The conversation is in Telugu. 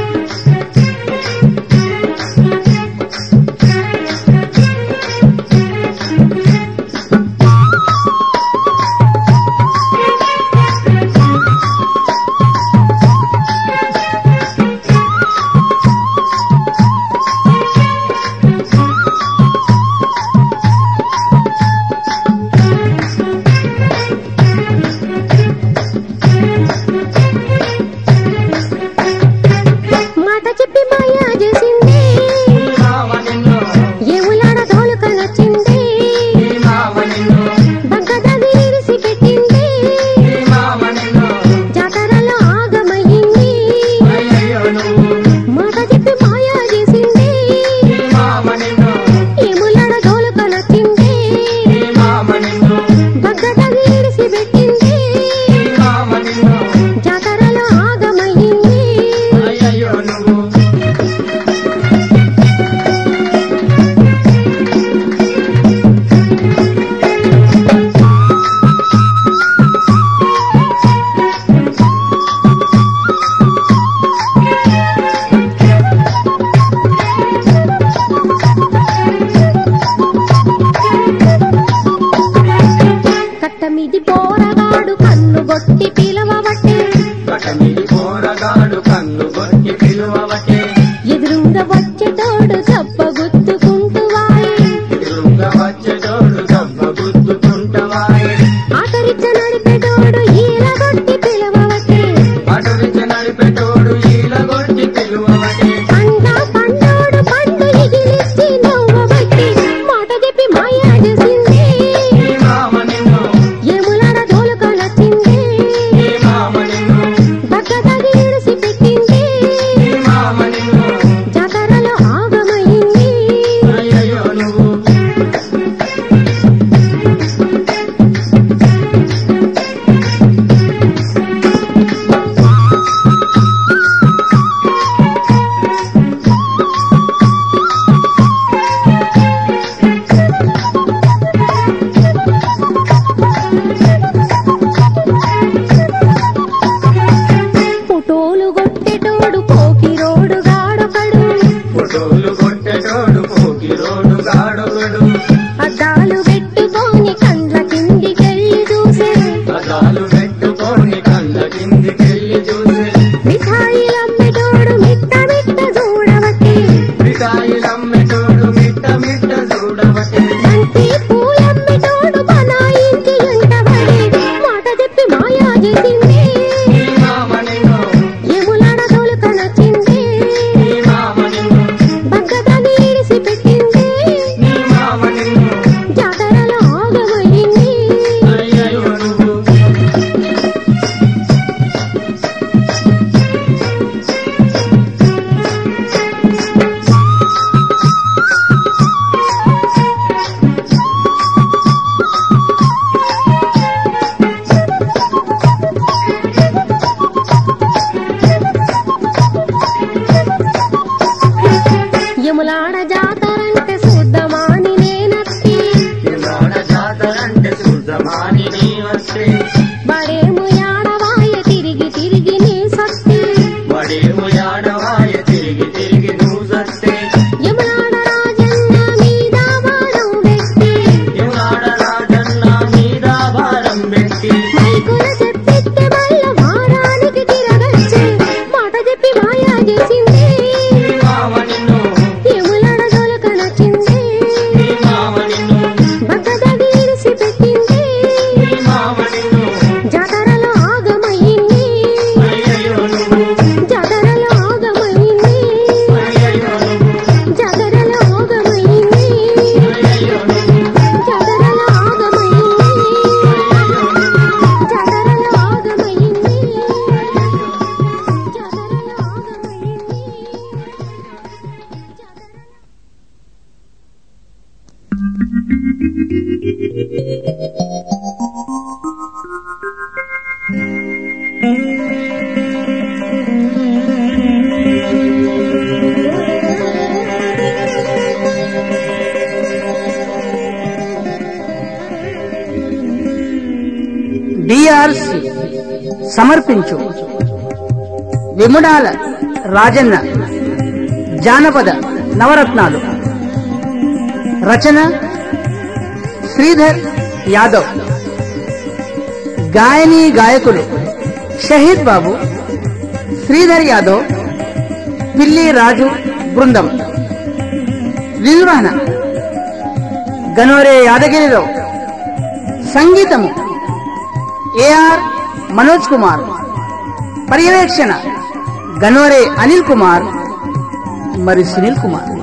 మాట చెప్పి మాయా చేసింది ఈ మామ నిన్ను ఏములాడ తోలుక నచ్చింది ఈ మామ నిన్ను బగ్గదగి ఇరిసి పెట్టింది ఈ మామ నిన్ను జాతరలో ఆగమయ్యింది అయ్యయ్యో నువ్వు మాట చెప్పి మాయా చేసింది ఈ మామ నిన్ను ఏములాడ తోలుక నచ్చింది ఈ మామ నిన్ను బగ్గదగి ఇరిసి పెట్టింది ఈ మామ నిన్ను జాతరలో ఆగమయ్యింది అయ్యయ్యో నువ్వు కట్ట మీది పోరగాడు కన్ను గొట్టి పిలవబట్టే కటమిది పోరగాడు కన్ను గొట్టి పిలువవటే ఎదురుంగా వచ్చేటోడు చెప్ప గుర్తుకుంటూ వాయి ఎదురుగా వచ్చేటోడు దెబ్బ గుద్దుకుంటవాయే ఆఖరిచ్చ నడిపేటోడు ఈల గొట్టి పిలవబట్టే అటవిచ్చ నడిపెటోడు ఈల గొట్టి పిలువవటే పండా పండోడు పండు ఇగిలిచ్చి నవ్వబట్టి మాట చెప్పి మాయా చేసింది ఈ మామ నిన్ను ఏములాడ తోలుక నచ్చింది ఈ మామ నిన్ను బగ్గదగి ఇరిసి పెట్టింది ఈ మామ నిన్ను జాతరలో ఆగమయ్యింది అయ్యయ్యో నువ్వు పుటోలు కొట్టేటోడు పోకిరోడు గాడొకడు ఫోటోలు కొట్టేటోడు పోకిరోడు గాడొకడు అద్దాలు పెట్టుకొని కండ్ల కిందికెళ్ళి చూసే అదాలు పెట్టుకొని కళ్ళ కిందికెళ్ళి చూసే మిఠాయిలమ్మేటోడు మిట్ట మిట్ట చూడవట్టి మిఠాయిలమ్మేటోడు మిట్ట మిట్ట చూడవటే బంతి పూలమ్మేటోడు బనాయించి ఎంటబడి మాట చెప్పి మాయా చేసింది ఈ మామ నిన్ను ఏములాడ తోలుక నచ్చింది ఈ మామ నిన్ను బగ్గదని ఇడిసి పెట్టింది ఈ మామ నిన్ను జాతరలో ఆగమయ్యింది అయ్యయ్యో నువ్వు యములాడ జాతరంటే చూద్దామాని నేనత్తి ఇవాళ జాతరంటే శుద్ధమాని నీ వస్తే బడేము యాడవాయ తిరిగి తిరిగి నీ సత్తి వడేము యాడవాయ తిరిగి తిరిగి నువ్వు సస్తే యములాడ రాజన్న మీద వారం పెట్టి ఇవాళ రాజన్న మీద భారం పెట్టి మైకుల చెప్పిస్తే మల్ల వారానికి తిరగచ్చే మాట చెప్పి మాయా చేసింది ఈ మామ నిన్ను యములాడ దొలక నచ్చింది ఈ మామ నిన్ను బగ్గదగి ఇడిసి పెట్టింది ఈ మామ నిన్ను జాతరలో ఆగమయ్యింది అయ్యయ్యో నువ్వు జాతరలో ఆగమయ్యింది అయ్యయ్యో నువ్వు జాతరలో ఆగమయ్యింది అయ్యయ్యో నువ్వు జాతరలో ఆగమయ్యింది జాతరలో ఆగమయ్యింది జాతరలో ఆగమయ్యింది డిఆర్సి సమర్పించు విముడాల రాజన్న జానపద నవరత్నాలు రచన శ్రీధర్ యాదవ్ గాయని గాయకులు షహీద్ బాబు శ్రీధర్ యాదవ్ పిల్లి రాజు బృందం నిర్వహణ గనోరే యాదగిరిరావు సంగీతము ఏఆర్ మనోజ్ కుమార్ పర్యవేక్షణ గనోరే అనిల్ కుమార్ మరి సునీల్ కుమార్